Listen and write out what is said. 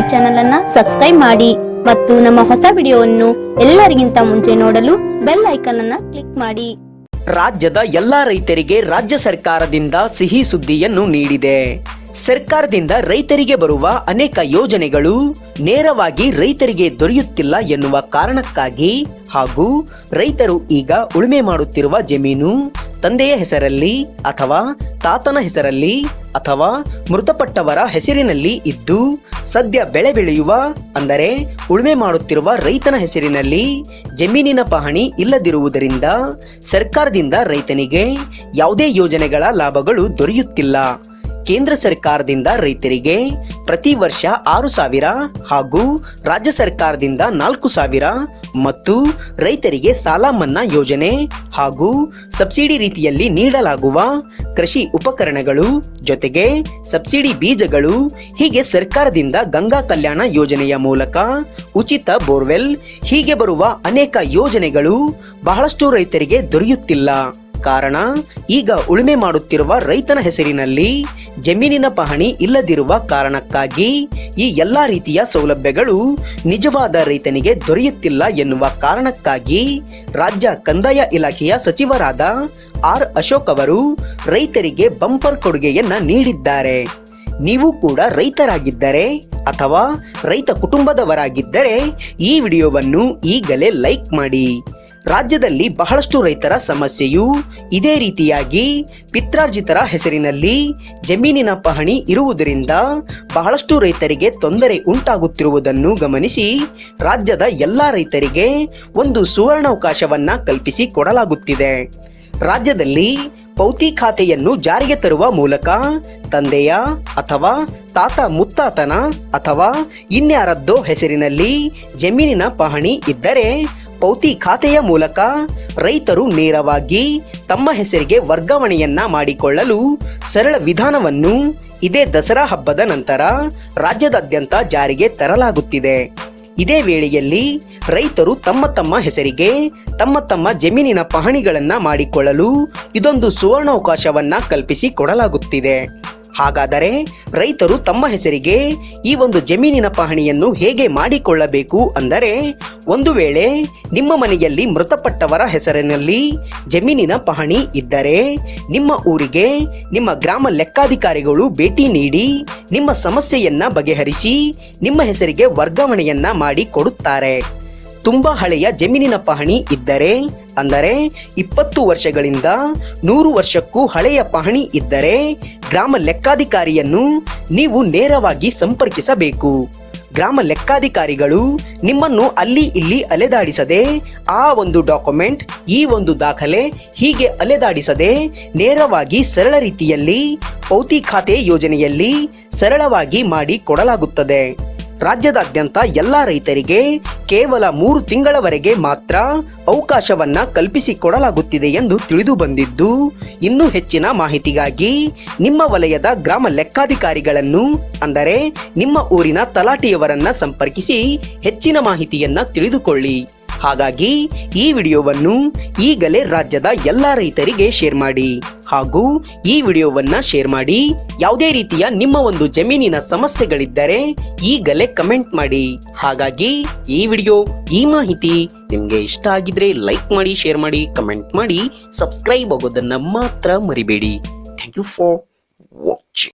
channel ಅನ್ನ subscribe ಮಾಡಿ ಮತ್ತು ನಮ್ಮ ಹೊಸ ವಿಡಿಯೋವನ್ನು ಎಲ್ಲರಿಗಿಂತ ಮುಂಚೆ ನೋಡಲು ಬೆಲ್ ಐಕಾನ್ ಅನ್ನ ಕ್ಲಿಕ್ ಮಾಡಿ ರಾಜ್ಯದ ಎಲ್ಲಾ ರೈತರಿಗೆ ರಾಜ್ಯ ಸರ್ಕಾರದಿಂದ ಸಿಹಿ ಸುದ್ದಿಯನ್ನು ನೀಡಿದೆ ಸರ್ಕಾರದಿಂದ ರೈತರಿಗೆ ಬರುವ ಅನೇಕ ಯೋಜನೆಗಳು ನೇರವಾಗಿ ರೈತರಿಗೆ ದೊರೆಯುತ್ತಿಲ್ಲ ಎನ್ನುವ ಕಾರಣಕ್ಕಾಗಿ ಹಾಗೂ ರೈತರು ಈಗ ಉಳುಮೆ ಮಾಡುತ್ತಿರುವ ಜಮೀನು ತಂದೆಯ ಹೆಸರಲ್ಲಿ ಅಥವಾ ತಾತನ ಹೆಸರಲ್ಲಿ ಅಥವಾ ಮೃತಪಟ್ಟವರ ಹೆಸರಿನಲ್ಲಿ ಇದ್ದು ಸದ್ಯ ಬೆಳೆ ಬೆಳೆಯುವ ಅಂದರೆ ಉಳುಮೆ ಮಾಡುತ್ತಿರುವ ರೈತನ ಹೆಸರಿನಲ್ಲಿ ಜಮೀನಿನ ಪಹಣಿ ಇಲ್ಲದಿರುವುದರಿಂದ ಸರ್ಕಾರದಿಂದ ರೈತನಿಗೆ ಯಾವುದೇ ಯೋಜನೆಗಳ ಲಾಭಗಳು ದೊರೆಯುತ್ತಿಲ್ಲ ಕೇಂದ್ರ ಸರ್ಕಾರದಿಂದ ರೈತರಿಗೆ ಪ್ರತಿ ವರ್ಷ ಆರು ಸಾವಿರ ಹಾಗೂ ರಾಜ್ಯ ಸರ್ಕಾರದಿಂದ ನಾಲ್ಕು ಸಾವಿರ ಮತ್ತು ರೈತರಿಗೆ ಸಾಲ ಮನ್ನಾ ಯೋಜನೆ ಹಾಗೂ ಸಬ್ಸಿಡಿ ರೀತಿಯಲ್ಲಿ ನೀಡಲಾಗುವ ಕೃಷಿ ಉಪಕರಣಗಳು ಜೊತೆಗೆ ಸಬ್ಸಿಡಿ ಬೀಜಗಳು ಹೀಗೆ ಸರ್ಕಾರದಿಂದ ಗಂಗಾ ಕಲ್ಯಾಣ ಯೋಜನೆಯ ಮೂಲಕ ಉಚಿತ ಬೋರ್ವೆಲ್ ಹೀಗೆ ಬರುವ ಅನೇಕ ಯೋಜನೆಗಳು ಬಹಳಷ್ಟು ರೈತರಿಗೆ ದೊರೆಯುತ್ತಿಲ್ಲ ಕಾರಣ ಈಗ ಉಳುಮೆ ಮಾಡುತ್ತಿರುವ ರೈತನ ಹೆಸರಿನಲ್ಲಿ ಜಮೀನಿನ ಪಹಣಿ ಇಲ್ಲದಿರುವ ಕಾರಣಕ್ಕಾಗಿ ಈ ಎಲ್ಲಾ ರೀತಿಯ ಸೌಲಭ್ಯಗಳು ನಿಜವಾದ ರೈತನಿಗೆ ದೊರೆಯುತ್ತಿಲ್ಲ ಎನ್ನುವ ಕಾರಣಕ್ಕಾಗಿ ರಾಜ್ಯ ಕಂದಾಯ ಇಲಾಖೆಯ ಸಚಿವರಾದ ಆರ್ ಅಶೋಕ್ ಅವರು ರೈತರಿಗೆ ಬಂಪರ್ ಕೊಡುಗೆಯನ್ನ ನೀಡಿದ್ದಾರೆ ನೀವು ಕೂಡ ರೈತರಾಗಿದ್ದರೆ ಅಥವಾ ರೈತ ಕುಟುಂಬದವರಾಗಿದ್ದರೆ ಈ ವಿಡಿಯೋವನ್ನು ಈಗಲೇ ಲೈಕ್ ಮಾಡಿ ರಾಜ್ಯದಲ್ಲಿ ಬಹಳಷ್ಟು ರೈತರ ಸಮಸ್ಯೆಯು ಇದೇ ರೀತಿಯಾಗಿ ಪಿತ್ರಾರ್ಜಿತರ ಹೆಸರಿನಲ್ಲಿ ಜಮೀನಿನ ಪಹಣಿ ಇರುವುದರಿಂದ ಬಹಳಷ್ಟು ರೈತರಿಗೆ ತೊಂದರೆ ಉಂಟಾಗುತ್ತಿರುವುದನ್ನು ಗಮನಿಸಿ ರಾಜ್ಯದ ಎಲ್ಲಾ ರೈತರಿಗೆ ಒಂದು ಸುವರ್ಣಾವಕಾಶವನ್ನ ಕಲ್ಪಿಸಿ ಕೊಡಲಾಗುತ್ತಿದೆ ರಾಜ್ಯದಲ್ಲಿ ಪೌತಿ ಖಾತೆಯನ್ನು ಜಾರಿಗೆ ತರುವ ಮೂಲಕ ತಂದೆಯ ಅಥವಾ ತಾತ ಮುತ್ತಾತನ ಅಥವಾ ಇನ್ಯಾರದ್ದೋ ಹೆಸರಿನಲ್ಲಿ ಜಮೀನಿನ ಪಹಣಿ ಇದ್ದರೆ ಪೌತಿ ಖಾತೆಯ ಮೂಲಕ ರೈತರು ನೇರವಾಗಿ ತಮ್ಮ ಹೆಸರಿಗೆ ವರ್ಗಾವಣೆಯನ್ನ ಮಾಡಿಕೊಳ್ಳಲು ಸರಳ ವಿಧಾನವನ್ನು ಇದೇ ದಸರಾ ಹಬ್ಬದ ನಂತರ ರಾಜ್ಯದಾದ್ಯಂತ ಜಾರಿಗೆ ತರಲಾಗುತ್ತಿದೆ ಇದೇ ವೇಳೆಯಲ್ಲಿ ರೈತರು ತಮ್ಮ ತಮ್ಮ ಹೆಸರಿಗೆ ತಮ್ಮ ತಮ್ಮ ಜಮೀನಿನ ಪಹಣಿಗಳನ್ನ ಮಾಡಿಕೊಳ್ಳಲು ಇದೊಂದು ಸುವರ್ಣಾವಕಾಶವನ್ನ ಕಲ್ಪಿಸಿ ಕೊಡಲಾಗುತ್ತಿದೆ ಹಾಗಾದರೆ ರೈತರು ತಮ್ಮ ಹೆಸರಿಗೆ ಈ ಒಂದು ಜಮೀನಿನ ಪಹಣಿಯನ್ನು ಹೇಗೆ ಮಾಡಿಕೊಳ್ಳಬೇಕು ಅಂದರೆ ಒಂದು ವೇಳೆ ನಿಮ್ಮ ಮನೆಯಲ್ಲಿ ಮೃತಪಟ್ಟವರ ಹೆಸರಿನಲ್ಲಿ ಜಮೀನಿನ ಪಹಣಿ ಇದ್ದರೆ ನಿಮ್ಮ ಊರಿಗೆ ನಿಮ್ಮ ಗ್ರಾಮ ಲೆಕ್ಕಾಧಿಕಾರಿಗಳು ಭೇಟಿ ನೀಡಿ ನಿಮ್ಮ ಸಮಸ್ಯೆಯನ್ನ ಬಗೆಹರಿಸಿ ನಿಮ್ಮ ಹೆಸರಿಗೆ ವರ್ಗಾವಣೆಯನ್ನ ಮಾಡಿ ಕೊಡುತ್ತಾರೆ ತುಂಬಾ ಹಳೆಯ ಜಮೀನಿನ ಪಹಣಿ ಇದ್ದರೆ ಅಂದರೆ ಇಪ್ಪತ್ತು ವರ್ಷಗಳಿಂದ ನೂರು ವರ್ಷಕ್ಕೂ ಹಳೆಯ ಪಹಣಿ ಇದ್ದರೆ ಗ್ರಾಮ ಲೆಕ್ಕಾಧಿಕಾರಿಯನ್ನು ನೀವು ನೇರವಾಗಿ ಸಂಪರ್ಕಿಸಬೇಕು ಗ್ರಾಮ ಲೆಕ್ಕಾಧಿಕಾರಿಗಳು ನಿಮ್ಮನ್ನು ಅಲ್ಲಿ ಇಲ್ಲಿ ಅಲೆದಾಡಿಸದೆ ಆ ಒಂದು ಡಾಕ್ಯುಮೆಂಟ್ ಈ ಒಂದು ದಾಖಲೆ ಹೀಗೆ ಅಲೆದಾಡಿಸದೆ ನೇರವಾಗಿ ಸರಳ ರೀತಿಯಲ್ಲಿ ಪೌತಿ ಖಾತೆ ಯೋಜನೆಯಲ್ಲಿ ಸರಳವಾಗಿ ಮಾಡಿ ಕೊಡಲಾಗುತ್ತದೆ ರಾಜ್ಯದಾದ್ಯಂತ ಎಲ್ಲ ರೈತರಿಗೆ ಕೇವಲ ಮೂರು ತಿಂಗಳವರೆಗೆ ಮಾತ್ರ ಅವಕಾಶವನ್ನ ಕಲ್ಪಿಸಿಕೊಡಲಾಗುತ್ತಿದೆ ಎಂದು ತಿಳಿದು ಬಂದಿದ್ದು ಇನ್ನೂ ಹೆಚ್ಚಿನ ಮಾಹಿತಿಗಾಗಿ ನಿಮ್ಮ ವಲಯದ ಗ್ರಾಮ ಲೆಕ್ಕಾಧಿಕಾರಿಗಳನ್ನು ಅಂದರೆ ನಿಮ್ಮ ಊರಿನ ತಲಾಟಿಯವರನ್ನ ಸಂಪರ್ಕಿಸಿ ಹೆಚ್ಚಿನ ಮಾಹಿತಿಯನ್ನ ತಿಳಿದುಕೊಳ್ಳಿ ಹಾಗಾಗಿ ಈ ವಿಡಿಯೋವನ್ನು ಈಗಲೇ ರಾಜ್ಯದ ಎಲ್ಲ ರೈತರಿಗೆ ಶೇರ್ ಮಾಡಿ ಹಾಗೂ ಈ ವಿಡಿಯೋವನ್ನ ಶೇರ್ ಮಾಡಿ ಯಾವುದೇ ರೀತಿಯ ನಿಮ್ಮ ಒಂದು ಜಮೀನಿನ ಸಮಸ್ಯೆಗಳಿದ್ದರೆ ಈಗಲೇ ಕಮೆಂಟ್ ಮಾಡಿ ಹಾಗಾಗಿ ಈ ವಿಡಿಯೋ ಈ ಮಾಹಿತಿ ನಿಮ್ಗೆ ಇಷ್ಟ ಆಗಿದ್ರೆ ಲೈಕ್ ಮಾಡಿ ಶೇರ್ ಮಾಡಿ ಕಮೆಂಟ್ ಮಾಡಿ ಸಬ್ಸ್ಕ್ರೈಬ್ ಆಗೋದನ್ನ ಮಾತ್ರ ಮರಿಬೇಡಿ ಥ್ಯಾಂಕ್ ಯು ಫಾರ್ ವಾಚಿಂಗ್